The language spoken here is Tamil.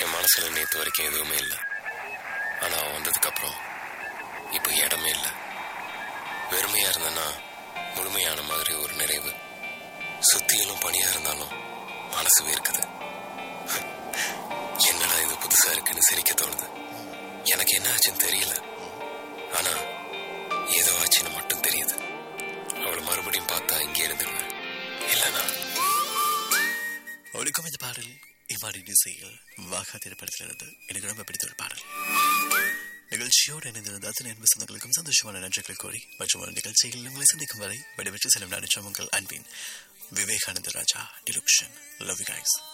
என் மனசுல நேத்து வரைக்கும் எதுவுமே இல்லை ஆனா அவன் வந்ததுக்கு அப்புறம் இப்போ இடமே இல்லை வெறுமையா இருந்தேன்னா முழுமையான மாதிரி ஒரு நிறைவு சுத்தியிலும் பணியா இருந்தாலும் மனசு வேர்க்குது என்னடா இது புதுசா இருக்குன்னு சிரிக்க தோணுது எனக்கு என்ன ஆச்சுன்னு தெரியல ஆனா ஏதோ ஆச்சுன்னு மட்டும் தெரியுது அவளை மறுபடியும் பார்த்தா இங்கே இருந்துருவேன் இல்லைனா ஒழுக்கம் இந்த பாடல் இம்மாடி இசையில் வாகா திரைப்படத்திலிருந்து எனக்கு ரொம்ப பிடித்த ஒரு பாடல் நிகழ்ச்சியோடு இணைந்திருந்த அத்தனை அன்பு சொந்தங்களுக்கும் சந்தோஷமான நன்றிகளை கோரி மற்றும் ஒரு நிகழ்ச்சியில் உங்களை சந்திக்கும் வரை விடைபெற்று செல்லும் நான் உங்கள் அன்பின் Vivekananda Raja Dilukshan love you guys